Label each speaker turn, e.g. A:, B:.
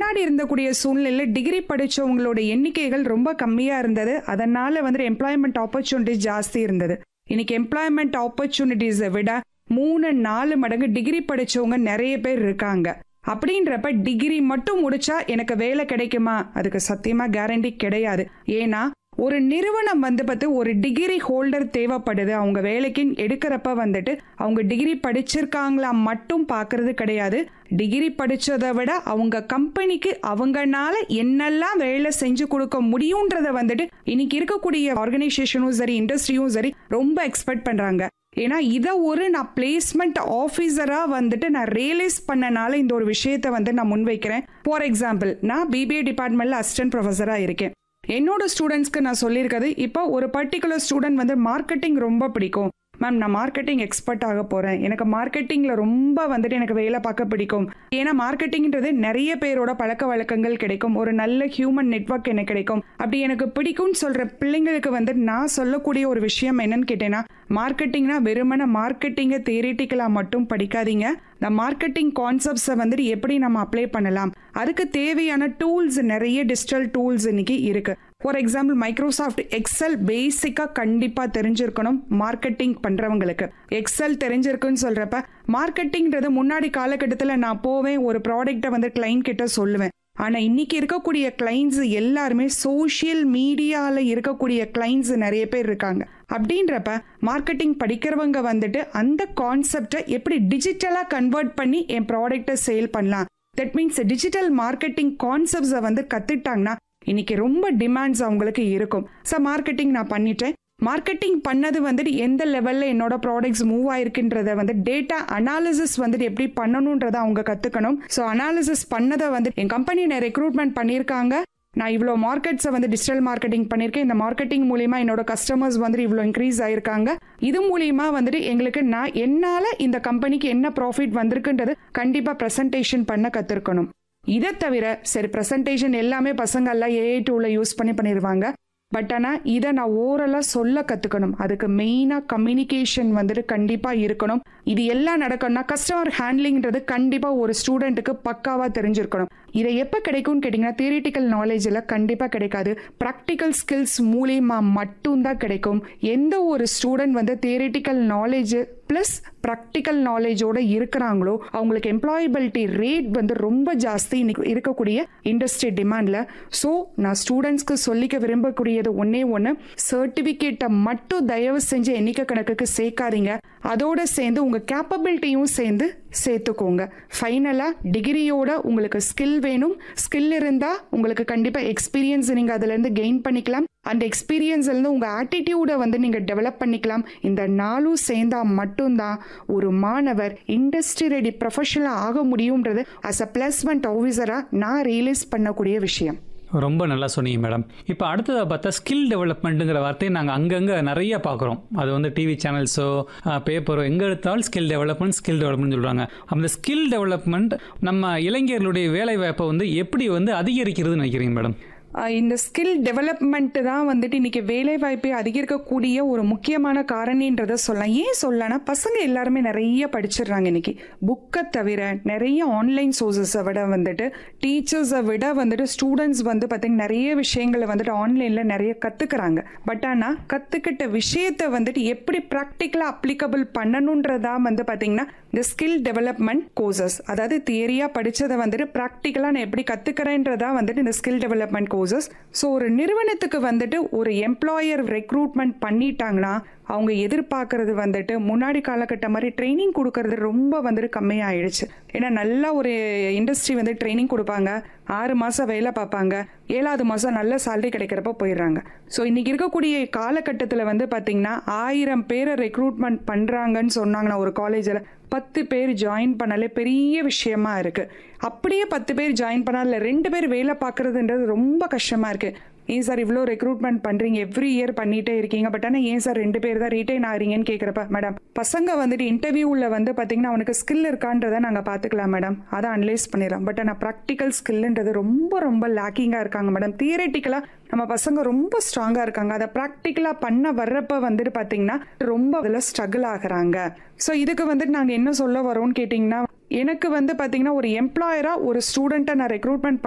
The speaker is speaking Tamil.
A: முன்னாடி இருந்தக்கூடிய சூழ்நிலையில டிகிரி படிச்சவங்களோட எண்ணிக்கைகள் ரொம்ப கம்மியா இருந்தது அதனால வந்து எம்ப்ளாய்மெண்ட் ஆப்பர்ச்சுனிட்டிஸ் ஜாஸ்தி இருந்தது இன்னைக்கு எம்ப்ளாய்மெண்ட் ஆப்பர்ச்சுனிட்டிஸை விட மூணு நாலு மடங்கு டிகிரி படிச்சவங்க நிறைய பேர் இருக்காங்க அப்படின்றப்ப டிகிரி மட்டும் முடிச்சா எனக்கு வேலை கிடைக்குமா அதுக்கு சத்தியமா கேரண்டி கிடையாது ஏன்னா ஒரு நிறுவனம் வந்து பார்த்து ஒரு டிகிரி ஹோல்டர் தேவைப்படுது அவங்க வேலைக்கு எடுக்கிறப்ப வந்துட்டு அவங்க டிகிரி படிச்சிருக்காங்களா மட்டும் பார்க்கறது கிடையாது டிகிரி படிச்சதை விட அவங்க கம்பெனிக்கு அவங்கனால என்னெல்லாம் வேலை செஞ்சு கொடுக்க முடியுன்றத வந்துட்டு இன்னைக்கு இருக்கக்கூடிய ஆர்கனைசேஷனும் சரி இண்டஸ்ட்ரியும் சரி ரொம்ப எக்ஸ்பெக்ட் பண்றாங்க ஏன்னா இதை ஒரு நான் பிளேஸ்மெண்ட் ஆஃபீஸராக வந்துட்டு நான் ரியலைஸ் பண்ணனால இந்த ஒரு விஷயத்தை வந்து நான் முன்வைக்கிறேன் ஃபார் எக்ஸாம்பிள் நான் பிபிஏ டிபார்ட்மெண்ட்ல அசிஸ்டன்ட் ப்ரொஃபஸராக இருக்கேன் என்னோட ஸ்டூடெண்ட்ஸ்க்கு நான் சொல்லியிருக்கிறது இப்போ ஒரு பர்டிகுலர் ஸ்டூடெண்ட் வந்து மார்க்கெட்டிங் ரொம்ப பிடிக்கும் மேம் நான் மார்க்கெட்டிங் எக்ஸ்பர்ட் ஆக போறேன் எனக்கு மார்க்கெட்டிங்ல ரொம்ப வந்துட்டு எனக்கு வேலை பார்க்க பிடிக்கும் ஏன்னா மார்க்கெட்டிங்ன்றது நிறைய பேரோட பழக்க வழக்கங்கள் கிடைக்கும் ஒரு நல்ல ஹியூமன் நெட்வொர்க் எனக்கு கிடைக்கும் அப்படி எனக்கு பிடிக்கும்னு சொல்ற பிள்ளைங்களுக்கு வந்து நான் சொல்லக்கூடிய ஒரு விஷயம் என்னன்னு கேட்டேன்னா மார்க்கெட்டிங்னா வெறுமன மார்க்கெட்டிங்கை தேரிட்டிக்கலா மட்டும் படிக்காதீங்க இந்த மார்க்கெட்டிங் கான்செப்ட்ஸை வந்துட்டு எப்படி நம்ம அப்ளை பண்ணலாம் அதுக்கு தேவையான டூல்ஸ் நிறைய டிஜிட்டல் டூல்ஸ் இன்னைக்கு இருக்கு ஃபார் எக்ஸாம்பிள் மைக்ரோசாஃப்ட் எக்ஸல் பேசிக்காக கண்டிப்பாக தெரிஞ்சிருக்கணும் மார்க்கெட்டிங் பண்ணுறவங்களுக்கு எக்ஸல் தெரிஞ்சிருக்குன்னு சொல்கிறப்ப மார்க்கெட்டிங்கிறது முன்னாடி காலகட்டத்தில் நான் போவேன் ஒரு ப்ராடக்ட்டை வந்து கிளைண்ட் கிட்ட சொல்லுவேன் ஆனால் இன்னைக்கு இருக்கக்கூடிய கிளைண்ட்ஸ் எல்லாருமே சோஷியல் மீடியாவில் இருக்கக்கூடிய கிளைண்ட்ஸ் நிறைய பேர் இருக்காங்க அப்படின்றப்ப மார்க்கெட்டிங் படிக்கிறவங்க வந்துட்டு அந்த கான்செப்டை எப்படி டிஜிட்டலாக கன்வெர்ட் பண்ணி என் ப்ராடக்டை சேல் பண்ணலாம் தட் மீன்ஸ் டிஜிட்டல் மார்க்கெட்டிங் கான்செப்ட்ஸை வந்து கத்துட்டாங்கன்னா இன்னைக்கு ரொம்ப டிமாண்ட்ஸ் அவங்களுக்கு இருக்கும் ஸோ மார்க்கெட்டிங் நான் பண்ணிட்டேன் மார்க்கெட்டிங் பண்ணது வந்துட்டு எந்த லெவலில் என்னோட ப்ராடக்ட்ஸ் மூவ் ஆயிருக்குன்றத வந்து டேட்டா அனாலிசிஸ் வந்துட்டு எப்படி பண்ணணுன்றதை அவங்க கற்றுக்கணும் ஸோ அனாலிசிஸ் பண்ணதை வந்து என் கம்பெனி நான் ரெக்ரூட்மெண்ட் பண்ணியிருக்காங்க நான் இவ்வளோ மார்க்கெட்ஸை வந்து டிஜிட்டல் மார்க்கெட்டிங் பண்ணியிருக்கேன் இந்த மார்க்கெட்டிங் மூலியமா என்னோட கஸ்டமர்ஸ் வந்துட்டு இவ்வளோ இன்க்ரீஸ் ஆயிருக்காங்க இது மூலியமா வந்துட்டு எங்களுக்கு நான் என்னால் இந்த கம்பெனிக்கு என்ன ப்ராஃபிட் வந்திருக்குன்றது கண்டிப்பாக ப்ரெசன்டேஷன் பண்ண கற்றுருக்கணும் இதை தவிர சரி ப்ரெசன்டேஷன் எல்லாமே பசங்க எல்லாம் ஏஐ டூவில் யூஸ் பண்ணி பண்ணிடுவாங்க பட் ஆனால் இதை நான் ஓரலாக சொல்ல கற்றுக்கணும் அதுக்கு மெயினாக கம்யூனிகேஷன் வந்துட்டு கண்டிப்பாக இருக்கணும் இது எல்லாம் நடக்கணும்னா கஸ்டமர் ஹேண்ட்லிங்ன்றது கண்டிப்பாக ஒரு ஸ்டூடெண்ட்டுக்கு பக்காவாக தெரிஞ்சிருக்கணும் இதை எப்போ கிடைக்கும்னு கேட்டிங்கன்னா தியரிட்டிக்கல் நாலேஜில் கண்டிப்பாக கிடைக்காது ப்ராக்டிக்கல் ஸ்கில்ஸ் மூலியமா மட்டும்தான் கிடைக்கும் எந்த ஒரு ஸ்டூடெண்ட் வந்து தியரிட்டிக்கல் நாலேஜ் ப்ளஸ் ப்ராக்டிக்கல் நாலேஜோட இருக்கிறாங்களோ அவங்களுக்கு எம்ப்ளாயபிலிட்டி ரேட் வந்து ரொம்ப ஜாஸ்தி இன்னைக்கு இருக்கக்கூடிய இண்டஸ்ட்ரி டிமாண்டில் ஸோ நான் ஸ்டூடெண்ட்ஸ்க்கு சொல்லிக்க விரும்பக்கூடியது ஒன்றே ஒன்று சர்டிஃபிகேட்டை மட்டும் தயவு செஞ்சு எண்ணிக்கை கணக்குக்கு சேர்க்காதீங்க அதோட சேர்ந்து உங்கள் கேப்பபிலிட்டியும் சேர்ந்து சேர்த்துக்கோங்க ஃபைனலாக டிகிரியோட உங்களுக்கு ஸ்கில் வேணும் ஸ்கில் இருந்தால் உங்களுக்கு கண்டிப்பாக எக்ஸ்பீரியன்ஸ் நீங்கள் அதுலேருந்து கெயின் பண்ணிக்கலாம் அந்த எக்ஸ்பீரியன்ஸ்லேருந்து உங்கள் ஆட்டிடியூடை வந்து நீங்கள் டெவலப் பண்ணிக்கலாம் இந்த நாளும் சேர்ந்தா மட்டும்தான் ஒரு மாணவர் இண்டஸ்ட்ரி ரெடி ப்ரொஃபஷனலாக ஆக முடியுன்றது அஸ் அ பிளஸ்மெண்ட் ஆஃபீஸராக நான் ரியலைஸ் பண்ணக்கூடிய விஷயம்
B: ரொம்ப நல்லா சொன்னீங்க மேடம் இப்போ அடுத்ததாக பார்த்தா ஸ்கில் டெவலப்மெண்ட்டுங்கிற வார்த்தையை நாங்கள் அங்கங்கே நிறைய பார்க்குறோம் அது வந்து டிவி சேனல்ஸோ பேப்பரோ எங்கே எடுத்தாலும் ஸ்கில் டெவலப்மெண்ட் ஸ்கில் டெவலப்மெண்ட் சொல்கிறாங்க அந்த ஸ்கில் டெவலப்மெண்ட் நம்ம இளைஞர்களுடைய வேலை வாய்ப்பை வந்து எப்படி வந்து அதிகரிக்கிறதுன்னு நினைக்கிறீங்க மேடம்
A: ஆஹ் இந்த ஸ்கில் டெவலப்மெண்ட் தான் வந்துட்டு இன்னைக்கு வேலை வாய்ப்பை அதிகரிக்கக்கூடிய ஒரு முக்கியமான காரணின்றத சொல்லலாம் ஏன் சொல்லலாம்னா பசங்க எல்லாருமே நிறைய படிச்சிடுறாங்க இன்னைக்கு புக்கை தவிர நிறைய ஆன்லைன் சோர்சஸை விட வந்துட்டு டீச்சர்ஸை விட வந்துட்டு ஸ்டூடெண்ட்ஸ் வந்து பார்த்தீங்கன்னா நிறைய விஷயங்களை வந்துட்டு ஆன்லைனில் நிறைய கற்றுக்குறாங்க பட் ஆனால் கற்றுக்கிட்ட விஷயத்தை வந்துட்டு எப்படி ப்ராக்டிக்கலாக அப்ளிகபிள் பண்ணணுன்றதா வந்து பார்த்தீங்கன்னா இந்த ஸ்கில் டெவலப்மெண்ட் கோர்சஸ் அதாவது தியரியாக படித்ததை வந்துட்டு ப்ராக்டிக்கலாக நான் எப்படி கற்றுக்கிறேன்றதா வந்துட்டு இந்த ஸ்கில் டெவலப்மெண்ட் கோர்சஸ் ஸோ ஒரு நிறுவனத்துக்கு வந்துட்டு ஒரு எம்ப்ளாயர் ரெக்ரூட்மெண்ட் பண்ணிட்டாங்கன்னா அவங்க எதிர்பார்க்கறது வந்துட்டு முன்னாடி காலகட்டம் மாதிரி ட்ரைனிங் கொடுக்கறது ரொம்ப வந்துட்டு கம்மியாயிடுச்சு ஏன்னா நல்லா ஒரு இண்டஸ்ட்ரி வந்து ட்ரைனிங் கொடுப்பாங்க ஆறு மாதம் வேலை பார்ப்பாங்க ஏழாவது மாதம் நல்ல சேலரி கிடைக்கிறப்ப போயிடுறாங்க ஸோ இன்னைக்கு இருக்கக்கூடிய காலகட்டத்தில் வந்து பார்த்தீங்கன்னா ஆயிரம் பேரை ரெக்ரூட்மெண்ட் பண்ணுறாங்கன்னு சொன்னாங்கன்னா ஒரு காலேஜில் பத்து பேர் ஜாயின் பண்ணாலே பெரிய விஷயமா இருக்கு அப்படியே பத்து பேர் ஜாயின் பண்ணால ரெண்டு பேர் வேலை பார்க்கறதுன்றது ரொம்ப கஷ்டமா இருக்கு ஏன் சார் இவ்வளோ ரெக்ரூட்மெண்ட் பண்ணுறீங்க எவ்ரி இயர் பண்ணிகிட்டே இருக்கீங்க பட் ஆனால் ஏன் சார் ரெண்டு பேர் தான் ரீட்டைன் ஆகிறீங்கன்னு கேட்குறப்ப மேடம் பசங்க வந்துட்டு இன்டர்வியூவில் வந்து பார்த்தீங்கன்னா அவனுக்கு ஸ்கில் இருக்கான்றதை நாங்கள் பார்த்துக்கலாம் மேடம் அதை அனலைஸ் பண்ணிடலாம் பட் ஆனால் ப்ராக்டிக்கல் ஸ்கில்ன்றது ரொம்ப ரொம்ப லேக்கிங்காக இருக்காங்க மேடம் தியரட்டிக்கலாக நம்ம பசங்க ரொம்ப ஸ்ட்ராங்காக இருக்காங்க அதை ப்ராக்டிக்கலாக பண்ண வர்றப்ப வந்துட்டு பார்த்தீங்கன்னா ரொம்ப அதில் ஸ்ட்ரகிள் ஆகுறாங்க ஸோ இதுக்கு வந்துட்டு நாங்கள் என்ன சொல்ல வரோம்னு கேட்டிங்கன்னா எனக்கு வந்து பார்த்தீங்கன்னா ஒரு எம்ப்ளாயராக ஒரு ஸ்டூடெண்ட்டை நான் ரெக்ரூட்மெண்ட்